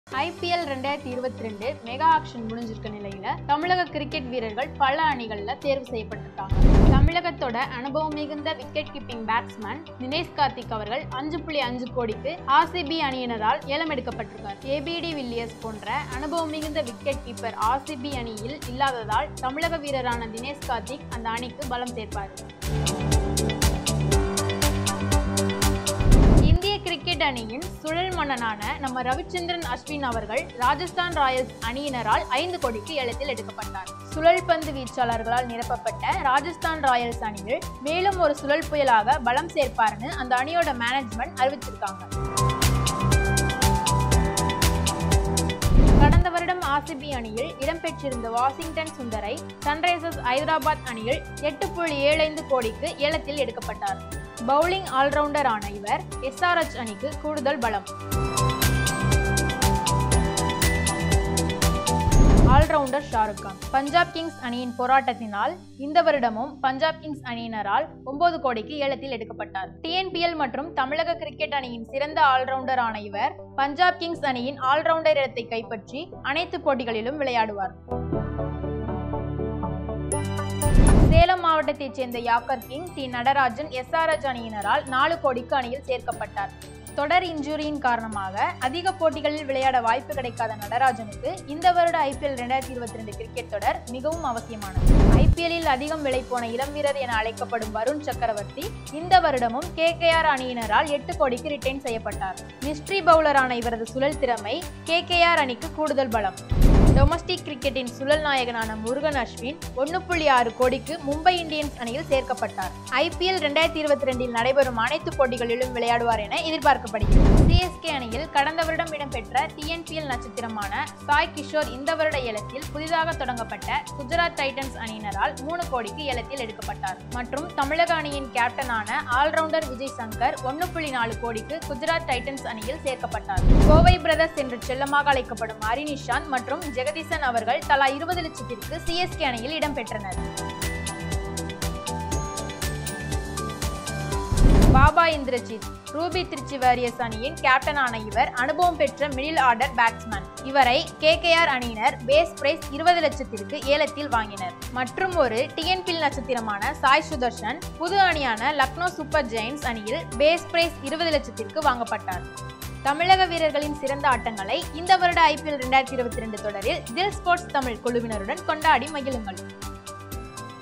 IPL ரெண்டாயிரத்தி இருபத்தி ரெண்டு மெகா ஆக்ஷன் முடிஞ்சிருக்க நிலையில தமிழக கிரிக்கெட் வீரர்கள் பல அணிகள்ல தேர்வு செய்யப்பட்டிருக்காங்க தமிழகத்தோட அனுபவம் மிகுந்த wicket keeping batsman Dinesh Karthik அவர்கள் அஞ்சு புள்ளி அஞ்சு கோடிக்கு ஆர்சிபி அணியினரால் ஏலம் எடுக்கப்பட்டிருக்கார் ஏபிடி வில்லியர்ஸ் போன்ற அனுபவம் மிகுந்த விக்கெட் கீப்பர் ஆர்சிபி அணியில் இல்லாததால் தமிழக வீரரான தினேஷ் கார்த்திக் அந்த அணிக்கு பலம் சேர்ப்பார் இந்திய கிரிக்கெட் அணியின் சுழல் மன்னனான நம்ம ரவிச்சந்திரன் அஸ்வின் அவர்கள் ராஜஸ்தான் ராயல்ஸ் அணியினரால் ஐந்து கோடிக்கு ஏலத்தில் எடுக்கப்பட்டார் சுழல் பந்து வீச்சாளர்களால் நிரப்பப்பட்ட ராஜஸ்தான் ராயல்ஸ் அணியில் மேலும் ஒரு சுழல் புயலாக பலம் சேர்ப்பார்னு அந்த அணியோட மேனேஜ்மெண்ட் அறிவிச்சிருக்காங்க கடந்த வருடம் ஆர்சிபி அணியில் இடம்பெற்றிருந்த வாஷிங்டன் சுந்தரை சன்ரைசர்ஸ் ஐதராபாத் அணியில் எட்டு புள்ளி ஏழைந்து கோடிக்கு ஏலத்தில் எடுக்கப்பட்டார் பவுலிங் ஆல்ரவுண்டர் ஆன இவர் எஸ்ஆர்எச் அணிக்கு கூடுதல் பலம் ஆல்ரவுண்டர் ஷாருக் கான் பஞ்சாப் கிங்ஸ் அணியின் போராட்டத்தினால் இந்த வருடமும் பஞ்சாப் கிங்ஸ் அணியினரால் ஒன்பது கோடிக்கு ஏலத்தில் எடுக்கப்பட்டார் டிஎன்பிஎல் மற்றும் தமிழக கிரிக்கெட் அணியின் சிறந்த ஆல்ரவுண்டர் ஆன இவர் பஞ்சாப் கிங்ஸ் அணியின் ஆல்ரவுண்டர் இடத்தை கைப்பற்றி அனைத்து போட்டிகளிலும் விளையாடுவார் சேலம் மாவட்டத்தைச் சேர்ந்த yorker king T Natarajan SRH அணியினரால் நாலு கோடிக்கு அணியில் சேர்க்கப்பட்டார் தொடர் இன்ஜுரியின் காரணமாக அதிக போட்டிகளில் விளையாட வாய்ப்பு கிடைக்காத நடராஜனுக்கு இந்த வருட ஐபிஎல் ரெண்டாயிரத்தி இருபத்தி ரெண்டு கிரிக்கெட் தொடர் மிகவும் அவசியமானது ஐபிஎல்லில் அதிகம் விலை போன இளம் வீரர் என அழைக்கப்படும் வருண் சக்கரவர்த்தி இந்த வருடமும் கேகேஆர் அணியினரால் எட்டு கோடிக்கு ரிட்டைன் செய்யப்பட்டார் மிஸ்ட்ரி பவுலரான இவரது சுழல் திறமை கேகேஆர் அணிக்கு கூடுதல் பலம் டொமஸ்டிக் கிரிக்கெட்டின் சுழல் நாயகனான முருகன் அஸ்வின் ஒன்று புள்ளி ஆறு கோடிக்கு மும்பை இந்தியன்ஸ் அணியில் சேர்க்கப்பட்டார் ஐபிஎல் ரெண்டாயிரத்தி இருபத்தி ரெண்டில் நடைபெறும் அனைத்து போட்டிகளிலும் விளையாடுவார் என எதிர்பார்க்கப்படுகிறது சிஎஸ்கே அணியில் கடந்த வருடம் இடம்பெற்ற டிஎன்பிஎல் நட்சத்திரமான சாய் கிஷோர் இந்த வருட ஏலத்தில் புதிதாக தொடங்கப்பட்ட குஜராத் டைட்டன்ஸ் அணியினரால் மூணு கோடிக்கு ஏலத்தில் எடுக்கப்பட்டார் மற்றும் தமிழக அணியின் கேப்டனான ஆல்ரவுண்டர் விஜய் சங்கர் ஒன்று புள்ளி நாலு கோடிக்கு குஜராத் டைட்டன்ஸ் அணியில் சேர்க்கப்பட்டார் கோவை பிரதர்ஸ் என்று செல்லமாக அழைக்கப்படும் ஹரினிஷான் மற்றும் ஜெகதீசன் அவர்கள் தலா இருபது லட்சத்திற்கு சிஎஸ்கே அணியில் இடம்பெற்றனர் பாபா இந்திரஜித் ரூபி திருச்சி வாரியர்ஸ் அணியின் கேப்டனான இவர் அனுபவம் பெற்ற மிடில் ஆர்டர் பேட்ஸ்மேன் இவரை கேகேஆர் அணியினர் பேஸ் பிரைஸ் இருபது லட்சத்திற்கு ஏலத்தில் வாங்கினர் மற்றும் ஒரு டிஎன்பில் நட்சத்திரமான சாய் சுதர்ஷன் புது அணியான லக்னோ சூப்பர் ஜெயின்ஸ் அணியில் பேஸ் பிரைஸ் இருபது லட்சத்திற்கு வாங்கப்பட்டார் தமிழக வீரர்களின் சிறந்த ஆட்டங்களை இந்த வருட ஐபிஎல் ரெண்டாயிரத்தி இருபத்தி ரெண்டு தொடரில் தில் ஸ்போர்ட்ஸ் தமிழ் குழுவினருடன் கொண்டாடி மகிழுங்கள்